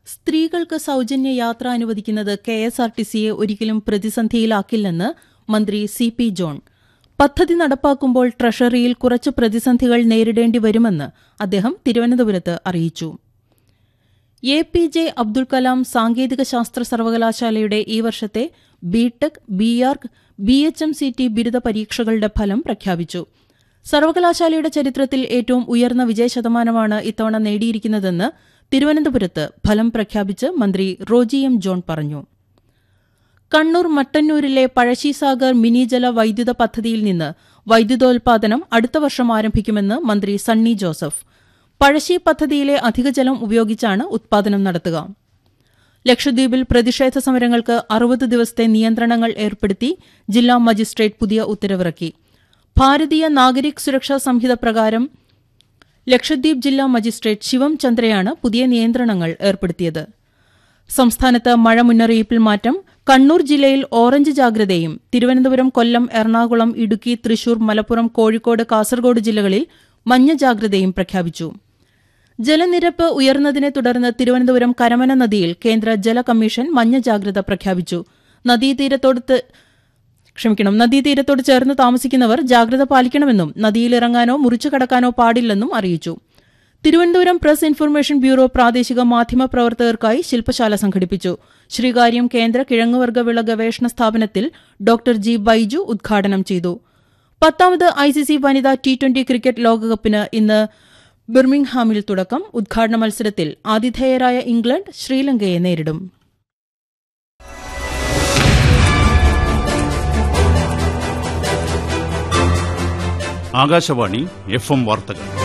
സ്ത്രീകൾക്ക് സൌജന്യ യാത്ര അനുവദിക്കുന്നത് കെ എസ് ആർ ടി സിയെ ഒരിക്കലും പ്രതിസന്ധിയിലാക്കില്ലെന്ന് മന്ത്രി സി പി ജോൺ പദ്ധതി നടപ്പാക്കുമ്പോൾ ട്രഷറിയിൽ കുറച്ച് പ്രതിസന്ധികൾ നേരിടേണ്ടി വരുമെന്ന് അദ്ദേഹം തിരുവനന്തപുരത്ത് അറിയിച്ചു A P J Abdul Kalam സാങ്കേതിക ശാസ്ത്ര സർവകലാശാലയുടെ ഈ വർഷത്തെ BTech B Arch B H M C T ബിരുദ പരീക്ഷകളുടെ ഫലം പ്രഖ്യാപിച്ചു സർവകലാശാലയുടെ ചരിത്രത്തിൽ ഏറ്റവും ഉയർന്ന വിജയശതമാനമാണ് ഇത്തവണ നേടിയിരിക്കുന്നതെന്ന് തിരുവനന്തപുരത്ത് ഫലം പ്രഖ്യാപിച്ച് മന്ത്രി റോജി എം ജോൺ പറഞ്ഞു കണ്ണൂർ മട്ടന്നൂരിലെ പഴശ്ശിസാഗർ മിനി ജല വൈദ്യുത പദ്ധതിയിൽ നിന്ന് വൈദ്യുതോൽപാദനം അടുത്ത വർഷം ആരംഭിക്കുമെന്ന് മന്ത്രി സണ്ണി ജോസഫ് പഴശ്ശി പദ്ധതിയിലെ അധിക ജലം ഉപയോഗിച്ചാണ് ഉത്പാദനം നടത്തുക ലക്ഷദ്വീപിൽ പ്രതിഷേധ സമരങ്ങൾക്ക് അറുപത് ദിവസത്തെ നിയന്ത്രണങ്ങൾ ഏർപ്പെടുത്തി ജില്ലാ മജിസ്ട്രേറ്റ് പുതിയ ഉത്തരവിറക്കി ഭാരതീയ നാഗരിക് സുരക്ഷാ സംഹിത പ്രകാരം ലക്ഷദ്വീപ് ജില്ലാ മജിസ്ട്രേറ്റ് ശിവം ചന്ദ്രയാണ് പുതിയ നിയന്ത്രണങ്ങൾ ഏർപ്പെടുത്തിയത് സംസ്ഥാനത്ത് മഴ മുന്നറിയിപ്പിൽ മാറ്റം കണ്ണൂർ ജില്ലയിൽ ഓറഞ്ച് ജാഗ്രതയും തിരുവനന്തപുരം കൊല്ലം എറണാകുളം ഇടുക്കി തൃശൂർ മലപ്പുറം കോഴിക്കോട് കാസർഗോഡ് ജില്ലകളിൽ മഞ്ഞ ജാഗ്രതയും പ്രഖ്യാപിച്ചു ജലനിരപ്പ് ഉയർന്നതിനെ തുടർന്ന് തിരുവനന്തപുരം കരമന നദിയിൽ കേന്ദ്ര ജല കമ്മീഷൻ മഞ്ഞ ജാഗ്രത പ്രഖ്യാപിച്ചു നദീതീരത്തോട് ക്ഷമിക്കണം നദീതീരത്തോട് ചേർന്ന് താമസിക്കുന്നവർ ജാഗ്രത പാലിക്കണമെന്നും നദിയിലിറങ്ങാനോ മുറിച്ചു കടക്കാനോ പാടില്ലെന്നും അറിയിച്ചു തിരുവനന്തപുരം പ്രസ് ഇൻഫർമേഷൻ ബ്യൂറോ പ്രാദേശിക മാധ്യമ പ്രവർത്തകർക്കായി ശില്പശാല സംഘടിപ്പിച്ചു ശ്രീകാര്യം കേന്ദ്ര കിഴങ്ങുവർഗ്ഗ വിള ഗവേഷണ സ്ഥാപനത്തിൽ ഡോക്ടർ ജി ബൈജു ഉദ്ഘാടനം ചെയ്തു പത്താമത് ഐസിസി വനിതാ ടി ട്വന്റി ക്രിക്കറ്റ് ലോകകപ്പിന് ഇന്ന് ബിർമിംഗ്ഹാമിൽ തുടക്കം ഉദ്ഘാടന മത്സരത്തിൽ ആതിഥേയരായ ഇംഗ്ലണ്ട് ശ്രീലങ്കയെ നേരിടും ആകാശവാണി എഫ് എം വാർത്തകൾ